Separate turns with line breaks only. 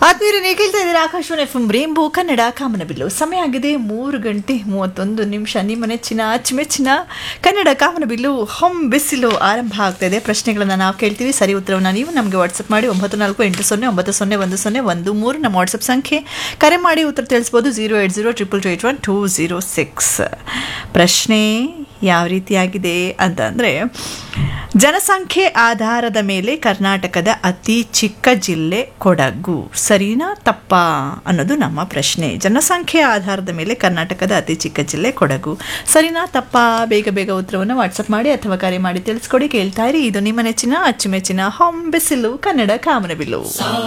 ಆತ್ಮೀಯರು ನೀವು ಕೇಳ್ತಾ ಇದ್ದೀರಾ ಆಕಾಶವಾಣಿ ಎಫ್ ರೇಂಬೋ ಕನ್ನಡ ಕಾಮನಬಿಲ್ಲು ಸಮಯ ಆಗಿದೆ ಮೂರು ಗಂಟೆ ಮೂವತ್ತೊಂದು ನಿಮಿಷ ನಿಮ್ಮ ನೆಚ್ಚಿನ ಅಚ್ಚುಮೆಚ್ಚಿನ ಕನ್ನಡ ಕಾಮನಬಿಲ್ಲು ಹೊಂ ಬಿಸಿಲು ಆರಂಭ ಆಗ್ತಾ ಇದೆ ಪ್ರಶ್ನೆಗಳನ್ನು ನಾವು ಕೇಳ್ತೀವಿ ಸರಿ ಉತ್ತರವನ್ನು ನೀವು ನಮಗೆ ವಾಟ್ಸಪ್ ಮಾಡಿ ಒಂಬತ್ತು ನಾಲ್ಕು ಎಂಟು ಸೊನ್ನೆ ಒಂಬತ್ತು ಸೊನ್ನೆ ಒಂದು ಸೊನ್ನೆ ಒಂದು ಮೂರು ನಮ್ಮ ವಾಟ್ಸಪ್ ಸಂಖ್ಯೆ ಕರೆ ಮಾಡಿ ಉತ್ತರ ತಿಳಿಸ್ಬೋದು zero eight zero triple two eight one two zero six ಪ್ರಶ್ನೆ ಯಾವ ರೀತಿಯಾಗಿದೆ ಅಂತಂದರೆ ಜನಸಂಖ್ಯೆ ಆಧಾರದ ಮೇಲೆ ಕರ್ನಾಟಕದ ಅತಿ ಚಿಕ್ಕ ಜಿಲ್ಲೆ ಕೊಡಗು ಸರಿನಾ ತಪ್ಪಾ ಅನ್ನೋದು ನಮ್ಮ ಪ್ರಶ್ನೆ ಜನಸಂಖ್ಯೆ ಆಧಾರದ ಮೇಲೆ ಕರ್ನಾಟಕದ ಅತಿ ಚಿಕ್ಕ ಜಿಲ್ಲೆ ಕೊಡಗು ಸರಿನಾ ತಪ್ಪಾ ಬೇಗ ಬೇಗ ಉತ್ತರವನ್ನು ವಾಟ್ಸಪ್ ಮಾಡಿ ಅಥವಾ ಕರೆ ಮಾಡಿ ತಿಳಿಸ್ಕೊಡಿ ಕೇಳ್ತಾ ಇರಿ ಇದು ನಿಮ್ಮ ನೆಚ್ಚಿನ ಅಚ್ಚುಮೆಚ್ಚಿನ ಹೊಂಬೆಸಿಲು ಕನ್ನಡ ಕಾಮನಬಿಲ್ಲು